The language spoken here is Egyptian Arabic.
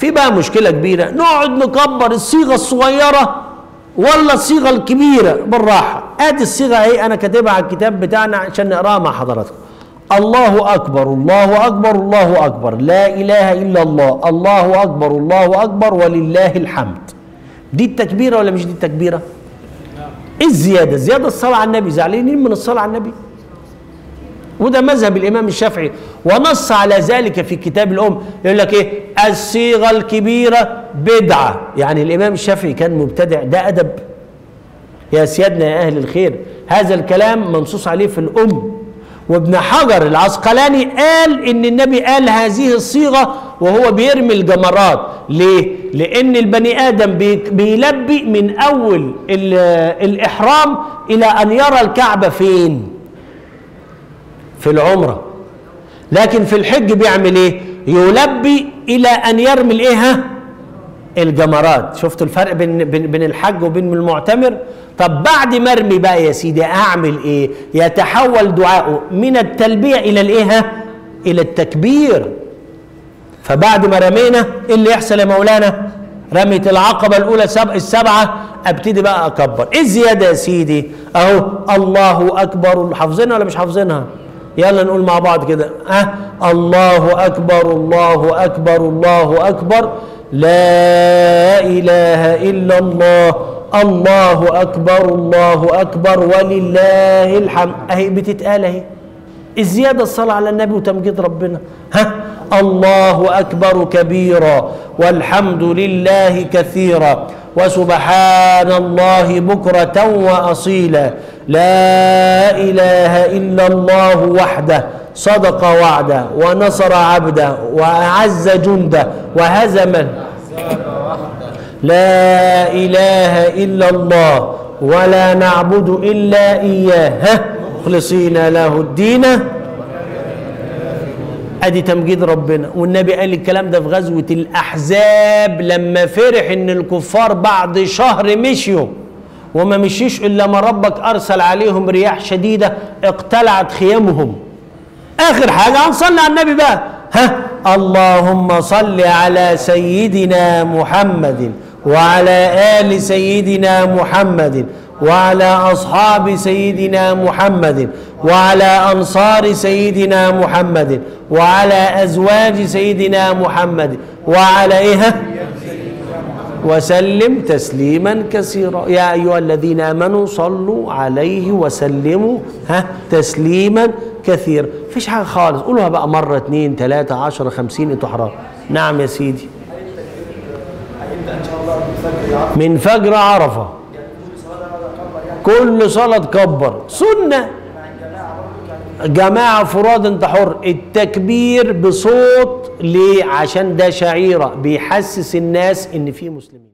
في بقى مشكله كبيره نقعد نكبر الصيغه الصغيره ولا الصيغه الكبيره بالراحه ادي الصيغه اهي انا كاتبها على الكتاب بتاعنا عشان نقراها مع حضراتكم الله اكبر الله اكبر الله اكبر لا اله الا الله الله اكبر الله اكبر ولله الحمد دي التكبيره ولا مش دي التكبيره ايه الزياده الزياده الصلاه على النبي زعلانين من الصلاه على النبي وده مذهب الامام الشافعي ونص على ذلك في كتاب الام يقول لك ايه الصيغه الكبيره بدعه يعني الامام الشافعي كان مبتدع ده ادب يا سيادنا يا اهل الخير هذا الكلام منصوص عليه في الام وابن حجر العسقلاني قال ان النبي قال هذه الصيغه وهو بيرمي الجمرات ليه لان البني ادم بي- بيلبي من اول ال- الاحرام الى ان يرى الكعبه فين في العمره لكن في الحج بيعمل ايه يلبي الى ان يرمي الايه ها؟ الجمرات شفتوا الفرق بين بين بين الحج وبين المعتمر طب بعد ما ارمي بقى يا سيدي اعمل ايه يتحول دعاؤه من التلبيه الى الايه ها؟ الى التكبير فبعد ما رمينا ايه اللي يحصل يا مولانا رميت العقبه الاولى سبع السبعه ابتدي بقى اكبر ايه الزياده يا سيدي اهو الله اكبر حافظينها ولا مش حافظينها يلا نقول مع بعض كده ها أه؟ الله اكبر الله اكبر الله اكبر لا اله الا الله الله اكبر الله اكبر ولله الحمد اهي بتتقال اهي الزيادة الصلاة على النبي وتمجيد ربنا ها الله أكبر كبيرا والحمد لله كثيرا وسبحان الله بكرة وأصيلا لا إله إلا الله وحده صدق وعده ونصر عبده وأعز جنده وهزم لا إله إلا الله ولا نعبد إلا إياه ها؟ مخلصين له الدين ادي تمجيد ربنا والنبي قال الكلام ده في غزوه الاحزاب لما فرح ان الكفار بعد شهر مشيوا وما مشيش الا ما ربك ارسل عليهم رياح شديده اقتلعت خيامهم اخر حاجه هنصلي على النبي بقى ها اللهم صل على سيدنا محمد وعلى ال سيدنا محمد وعلى اصحاب سيدنا محمد وعلى انصار سيدنا محمد وعلى ازواج سيدنا محمد وعلى ايه وسلم تسليما كثيرا يا ايها الذين امنوا صلوا عليه وسلموا ها تسليما كثيرا مفيش حاجه خالص قولوها بقى مره اتنين تلاته عشرة خمسين انتوا حرام نعم يا سيدي من فجر عرفه كل صلاة تكبر سنة جماعة فراد انت حر التكبير بصوت ليه عشان ده شعيرة بيحسس الناس ان في مسلمين